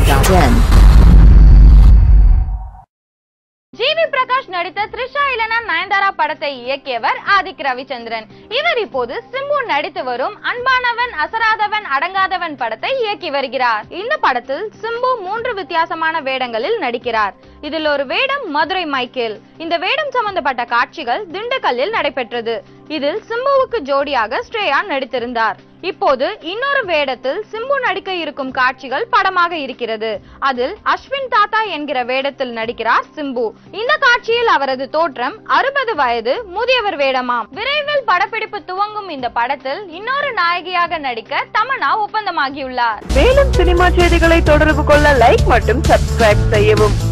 Tamil.in. GV Prakash நடித்த த்ரிஷா இல்லனா நயன்தாரா படத்தை இயக்கியவர் ஆதிக் ரவிச்சந்திரன் இவர் இப்போது சிம்பு நடித்து வரும் அன்பானவன் அசராதவன் அடங்காதவன் படத்தை இயக்கி வருகிறார் இந்த படத்தில் சிம்பு மூன்று வித்தியாசமான வேடங்களில் நடிக்கிறார் இதில் ஒரு வேடம் மதுரை மைக்கேல் இந்த வேடம் சம்பந்தப்பட்ட காட்சிகள் திண்டுக்கல்லில் நடைபெற்றது இதில் சிம்புவுக்கு ஜோடியாக ஸ்ரேயா நடித்திருந்தார் இப்போது இன்னொரு வேடத்தில் சிம்பு நடிக்க இருக்கும் காட்சிகள் படமாக இருக்கிறது அதில் அஸ்வின் தாத்தா என்கிற வேடத்தில் நடிக்கிறார் சிம்பு இந்த காட்சியில் அவரது தோற்றம் அறுபது வயது முதியவர் வேடமாம் விரைவில் படப்பிடிப்பு துவங்கும் இந்த படத்தில் இன்னொரு நாயகியாக நடிக்க தமன்னா ஒப்பந்தமாகியுள்ளார் மேலும் சினிமா செய்திகளை தொடர்பு கொள்ள லைக் மற்றும் சப்ஸ்கிரைப் செய்யவும்